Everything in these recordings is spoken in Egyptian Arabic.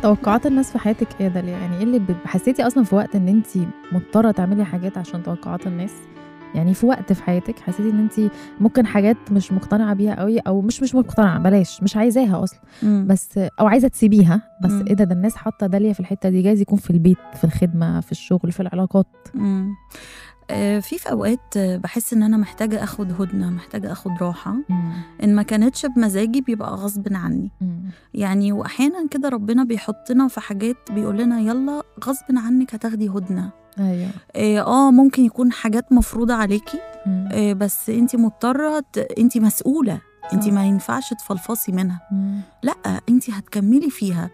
توقعات الناس في حياتك ايه ده ليه؟ يعني ايه اللي ب- حسيتي اصلا في وقت ان انت مضطره تعملي حاجات عشان توقعات الناس يعني في وقت في حياتك حسيتي ان انت ممكن حاجات مش مقتنعه بيها قوي او مش مش مقتنعه بلاش مش عايزاها اصلا مم. بس او عايزه تسيبيها بس مم. ايه ده ده الناس حاطه داليا في الحته دي جايز يكون في البيت في الخدمه في الشغل في العلاقات مم. آه، في في اوقات آه، بحس ان انا محتاجه اخد هدنه محتاجه اخد راحه ان ما كانتش بمزاجي بيبقى غصب عني مم. يعني واحيانا كده ربنا بيحطنا في حاجات بيقول لنا يلا غصب عنك هتاخدي هدنه ايوه اه آه، ممكن يكون حاجات مفروضه عليكي مم. آه بس انت مضطره ت- انت مسؤوله انت صح. ما ينفعش تفلفصي منها مم. لا انت هتكملي فيها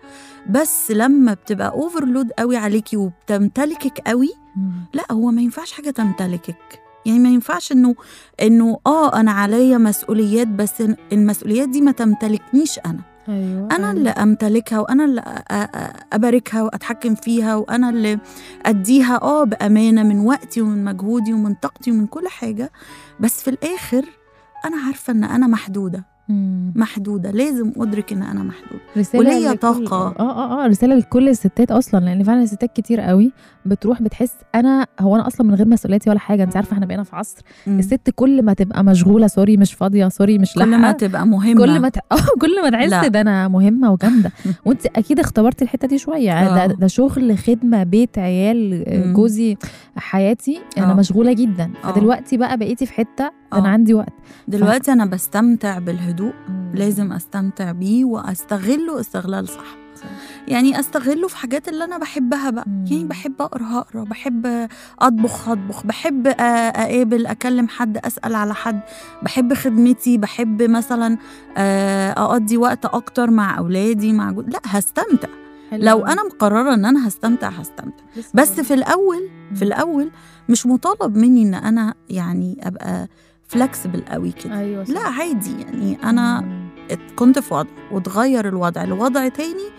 بس لما بتبقى اوفرلود قوي عليكي وبتمتلكك قوي مم. لا هو ما ينفعش حاجه تمتلكك يعني ما ينفعش انه انه اه انا عليا مسؤوليات بس إن- المسؤوليات دي ما تمتلكنيش انا ايوه انا أيوة. اللي امتلكها وانا اللي أ- أ- اباركها واتحكم فيها وانا اللي اديها اه بامانه من وقتي ومن مجهودي ومن طاقتي ومن كل حاجه بس في الاخر انا عارفه ان انا محدوده مم. محدوده لازم ادرك ان انا محدوده رسالة وليا لكل- طاقة. اه اه اه رسالة لكل الستات اصلا لان فعلا الستات كتير قوي بتروح بتحس انا هو انا اصلا من غير مسؤولياتي ولا حاجة انت عارفة احنا بقينا في عصر مم. الست كل ما تبقى مشغولة سوري مش فاضية سوري مش كل ما لاحقة تبقى مهمه كل ما ت... اه كل ما تحس لا. ده انا مهمه وجامده وانت اكيد اختبرتي الحته دي شويه آه. ده, ده شغل خدمه بيت عيال آه، مم. جوزي حياتي انا آه. مشغوله جدا آه. فدلوقتي بقى بقيتي في حته انا آه. عندي وقت دلوقتي انا بستمتع بالهدوء لازم استمتع بيه واستغله استغلال صح يعني استغله في حاجات اللي انا بحبها بقى مم. يعني بحب اقرا هقرا بحب اطبخ هطبخ بحب أ- اقابل اكلم حد اسال على حد بحب خدمتي بحب مثلا آه، اقضي وقت اكتر مع اولادي مع جو... لا هستمتع حلو لو أوي. انا مقرره ان انا هستمتع هستمتع لسه بس بقول. في الاول في مم. الاول مش مطالب مني ان انا يعني ابقى فلكسبل قوي كده ايوه صح. لا عادي يعني انا مم. ات- كنت في وضع وتغير الوضع لوضع تاني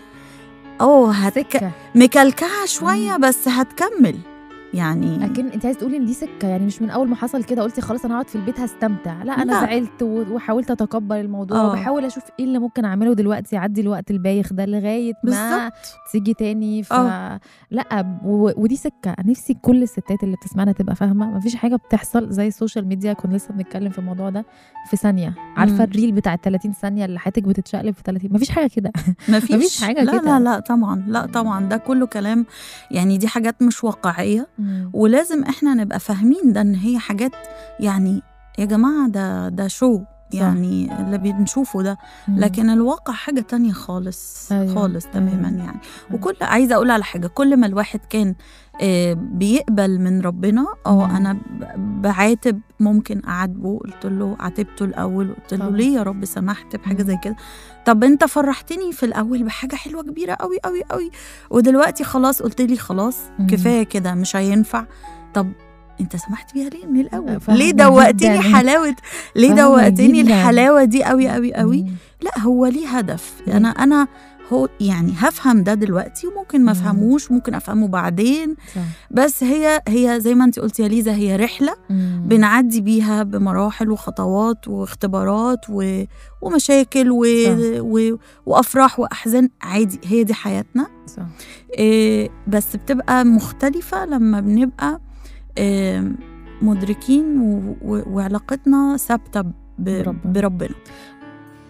اه هتك... سكه مكلكعه شويه بس هتكمل يعني اكن انت عايز تقولي ان دي سكه يعني مش من اول ما حصل كده قلتي خلاص انا هقعد في البيت هستمتع لا انا لا. زعلت و- وحاولت اتقبل الموضوع آه. وبحاول اشوف ايه اللي ممكن اعمله دلوقتي يعدي الوقت البايخ ده لغايه ما بالظبط تيجي تاني ف آه. لا و... ودي سكه نفسي كل الستات اللي بتسمعنا تبقى فاهمه مفيش حاجه بتحصل زي السوشيال ميديا كنا لسه بنتكلم في الموضوع ده في ثانيه عارفه مم. الريل بتاع 30 ثانيه اللي حياتك بتتشقلب في 30 مفيش حاجه كده مفيش, مفيش حاجة لا كده. لا لا طبعا لا طبعا ده كله كلام يعني دي حاجات مش واقعيه ولازم احنا نبقى فاهمين ده ان هي حاجات يعني يا جماعه ده ده شو يعني اللي بنشوفه ده لكن الواقع حاجة تانية خالص أيوة، أيوة. خالص أيوة. تماما يعني وكل عايزة أقول على حاجة كل ما الواحد كان آه، بيقبل من ربنا اه مم. أنا ب- بعاتب ممكن أعاتبه قلت له عاتبته الأول قلت له طبعا. ليه يا رب سمحت بحاجة مم. زي كده طب أنت فرحتني في الأول بحاجة حلوة كبيرة قوي قوي قوي ودلوقتي خلاص قلت لي خلاص مم. كفاية كده مش هينفع طب انت سمحت بيها ليه من الاول فاهمة ليه دوقتني جداً. حلاوه ليه فاهمة دوقتني جداً. الحلاوه دي قوي قوي قوي مم. لا هو ليه هدف مم. انا انا هو يعني هفهم ده دلوقتي وممكن ما مم. افهموش ممكن افهمه بعدين صح. بس هي هي زي ما انت قلتي يا ليزا هي رحله مم. بنعدي بيها بمراحل وخطوات واختبارات و... ومشاكل و... صح. و... وافراح واحزان عادي هي دي حياتنا صح إيه بس بتبقى مختلفه لما بنبقى إيه مدركين و... و... وعلاقتنا ثابته ب... بربنا. بربنا